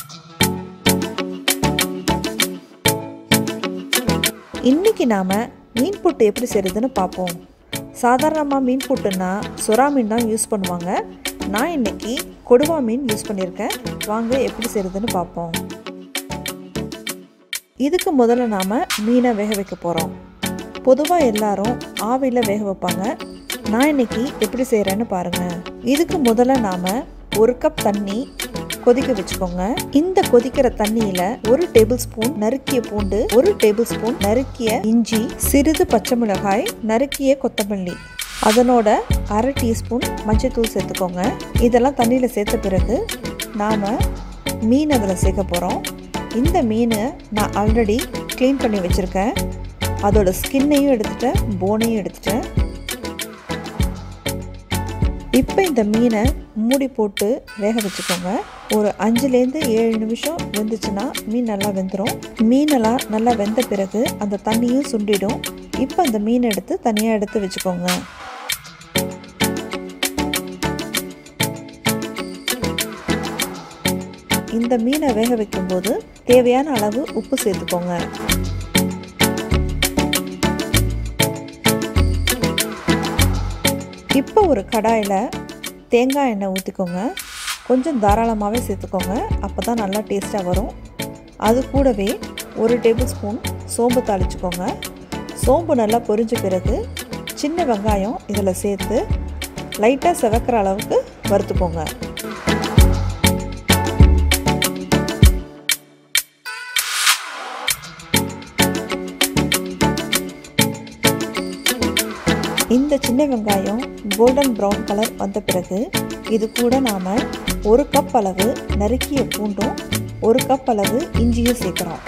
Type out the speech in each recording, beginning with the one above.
இன்றைக்கி நாம் மீன் புட்டு எப்படி செய்கிறதுன்னு பார்ப்போம் சாதாரணமாக மீன் புட்டுன்னா சுறா மீன் தான் யூஸ் பண்ணுவாங்க நான் இன்னைக்கு கொடுவா மீன் யூஸ் பண்ணியிருக்கேன் வாங்க எப்படி செய்கிறதுன்னு பார்ப்போம் இதுக்கு முதல்ல நாம் மீனை வேக வைக்க போகிறோம் பொதுவாக எல்லாரும் ஆவியில் வேக வைப்பாங்க நான் இன்னைக்கு எப்படி செய்கிறேன்னு பாருங்கள் இதுக்கு முதல்ல நாம் ஒரு கப் தண்ணி கொதிக்க வச்சுக்கோங்க இந்த கொதிக்கிற தண்ணியில ஒரு டேபிள் ஸ்பூன் நறுக்கிய பூண்டு ஒரு டேபிள் ஸ்பூன் நறுக்கிய இஞ்சி சிறிது பச்சை மிளகாய் நறுக்கிய கொத்தமல்லி அதனோட அரை டீஸ்பூன் மஞ்சள்தூள் சேர்த்துக்கோங்க இதெல்லாம் தண்ணியில் சேர்த்த பிறகு நாம் மீன் அதில் சேர்க்க போகிறோம் இந்த மீனை நான் ஆல்ரெடி க்ளீன் பண்ணி வச்சுருக்கேன் அதோட ஸ்கின்னையும் எடுத்துட்டேன் போனையும் எடுத்துட்டேன் இப்போ இந்த மீனை மூடி போட்டு வேக வச்சுக்கோங்க ஒரு அஞ்சுலேருந்து ஏழு நிமிஷம் வெந்துச்சுன்னா மீன் நல்லா வெந்துடும் மீனெல்லாம் நல்லா வெந்த பிறகு அந்த தண்ணியும் சுண்டிடும் இப்போ அந்த மீனை எடுத்து தனியாக எடுத்து வச்சுக்கோங்க இந்த மீனை வேக வைக்கும்போது தேவையான அளவு உப்பு சேர்த்துக்கோங்க இப்போ ஒரு கடாயில் தேங்காய் எண்ணெய் ஊற்றிக்கோங்க கொஞ்சம் தாராளமாகவே சேர்த்துக்கோங்க அப்போ தான் நல்லா டேஸ்ட்டாக வரும் அது கூடவே ஒரு டேபிள் ஸ்பூன் சோம்பு தாளிச்சுக்கோங்க சோம்பு நல்லா பொரிஞ்ச பிறகு சின்ன வெங்காயம் இதில் சேர்த்து லைட்டாக செவக்கிற அளவுக்கு வறுத்துக்கோங்க இந்த சின்ன வெங்காயம் கோல்டன் ப்ரௌன் கலர் வந்த பிறகு இது கூட நாம் ஒரு கப் அளவு நறுக்கிய பூண்டும் ஒரு கப் அளவு இஞ்சியும் சேர்க்குறோம்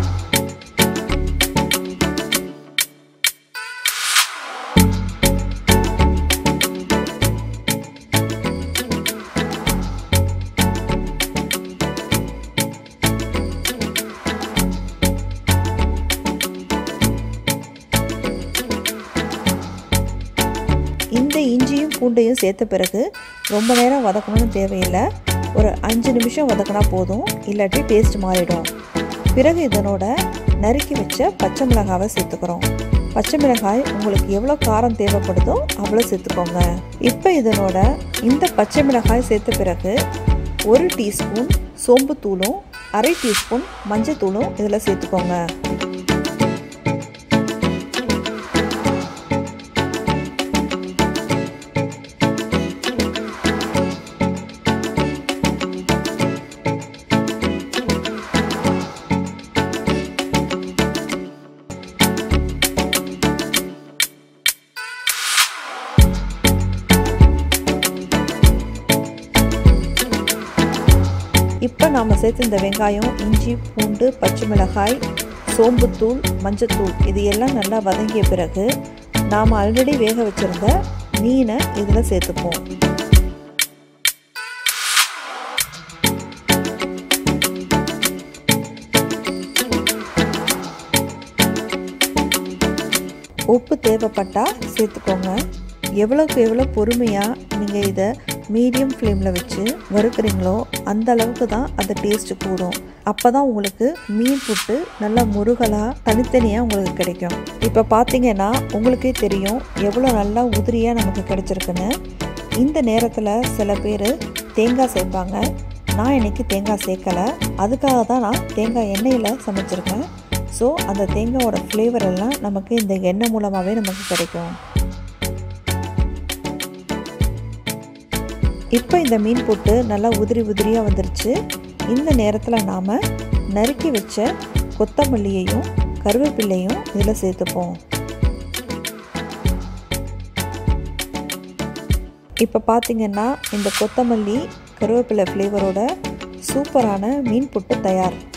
இந்த இஞ்சியும் பூண்டையும் சேர்த்த பிறகு ரொம்ப நேரம் வதக்கணும்னு தேவையில்லை ஒரு அஞ்சு நிமிஷம் வதக்கினா போதும் இல்லாட்டி டேஸ்ட் மாறிடும் பிறகு இதனோட நறுக்கி வச்ச பச்சை மிளகாவை சேர்த்துக்கிறோம் பச்சை மிளகாய் உங்களுக்கு எவ்வளோ காரம் தேவைப்படுதோ அவ்வளோ சேர்த்துக்கோங்க இப்போ இதனோட இந்த பச்சை மிளகாய் சேர்த்த பிறகு ஒரு டீஸ்பூன் சோம்புத்தூளும் அரை டீஸ்பூன் மஞ்சள் தூளும் இதில் சேர்த்துக்கோங்க இப்போ நாம் சேர்த்து இந்த வெங்காயம் இஞ்சி பூண்டு பச்சை மிளகாய் சோம்புத்தூள் மஞ்சத்தூள் இது எல்லாம் நல்லா வதங்கிய பிறகு நாம் ஆல்ரெடி வேக வச்சுருந்த மீனை இதில் சேர்த்துப்போம் உப்பு தேவைப்பட்டால் சேர்த்துக்கோங்க எவ்வளோக்கு எவ்வளோ பொறுமையாக நீங்கள் இதை மீடியம் ஃப்ளேமில் வச்சு வறுக்கிறீங்களோ அந்த அளவுக்கு தான் அந்த டேஸ்ட்டு கூடும் அப்போ தான் உங்களுக்கு மீன் புட்டு நல்லா முருகலாக தனித்தனியாக உங்களுக்கு கிடைக்கும் இப்போ பார்த்தீங்கன்னா உங்களுக்கே தெரியும் எவ்வளோ நல்லா உதிரியாக நமக்கு கிடைச்சிருக்குன்னு இந்த நேரத்தில் சில பேர் தேங்காய் சேர்ப்பாங்க நான் இன்னைக்கு தேங்காய் சேர்க்கலை அதுக்காக தான் நான் தேங்காய் எண்ணெயில் சமைச்சிருக்கேன் ஸோ அந்த தேங்காயோட ஃப்ளேவர் எல்லாம் நமக்கு இந்த எண்ணெய் மூலமாகவே நமக்கு கிடைக்கும் இப்போ இந்த மீன் போட்டு நல்லா உதிரி உதிரியாக வந்துருச்சு இந்த நேரத்தில் நாம் நறுக்கி வச்ச கொத்தமல்லியையும் கருவேப்பிள்ளையும் இதில் சேர்த்துப்போம் இப்போ பார்த்தீங்கன்னா இந்த கொத்தமல்லி கருவேப்பிலை ஃப்ளேவரோட சூப்பரான மீன் புட்டு தயார்